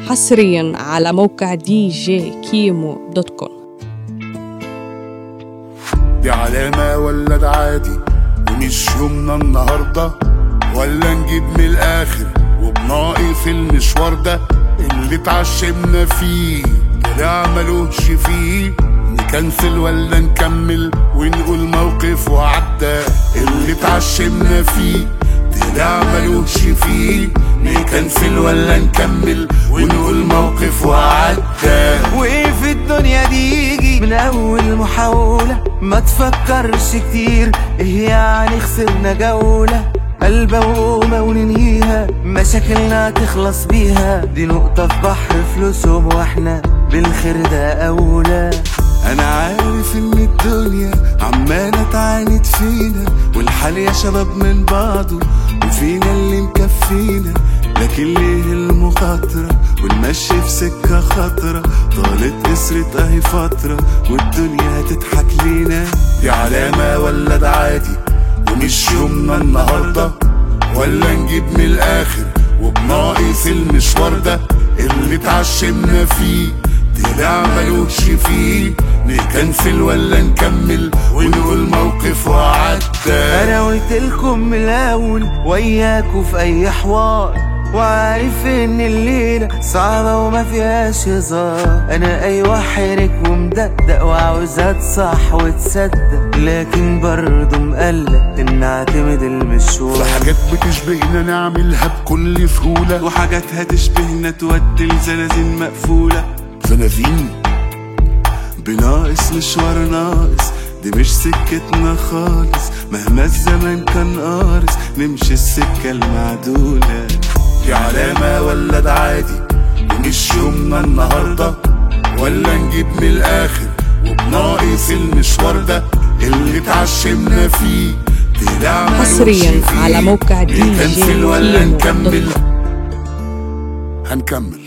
حصريا على موقع دي جي كيمو دوت كوم دي علامة ولا ده عادي ومش يومنا النهاردة ولا نجيب من الآخر وبناقي في المشوار ده اللي اتعشمنا فيه طلع ملوش فيه نكنسل ولا نكمل ونقول موقف وعدى اللي اتعشمنا فيه طلع ملوش فيه نكنسل ولا نكمل ونقول موقف وعدى وايه في الدنيا دي يجي من اول محاولة ما تفكرش كتير ايه يعني خسرنا جولة البومة وننهيها مشاكلنا تخلص بيها دي نقطة في بحر فلوسهم واحنا بالخير ده اولى انا عارف ان الدنيا عمالة تعاند فينا والحال يا شباب من بعضه وفينا اللي مكفينا لكن ليه المخاطرة ونمشي في سكة خطرة طالت قصرت اهي فترة والدنيا هتضحك لينا دي علامة ولا ده عادي ومش يومنا النهاردة ولا نجيب من الآخر وبناقص المشوار ده اللي اتعشمنا فيه طلع ملوش فيه نكنسل ولا نكمل ونقول موقف وعدى انا قلت لكم من الاول وياكوا في اي حوار وعارف ان الليلة صعبة وما فيهاش هزار انا ايوه حرك ومدقدق وعاوز اتصح وتصدق لكن برضه مقلق ان اعتمد المشوار في حاجات بتشبهنا نعملها بكل سهولة وحاجات هتشبهنا تودي لزنازين مقفولة زنازين بناقص مشوار ناقص دي مش سكتنا خالص مهما الزمن كان قارس نمشي السكة المعدولة دي علامة ولا ده عادي ومش يومنا النهاردة ولا نجيب من الآخر وبناقص المشوار ده اللي اتعشمنا فيه طلع ملوش حصرياً فيه. على موقع دي جي نكنسل ولا كيمو دوت نكمل كوم. هنكمل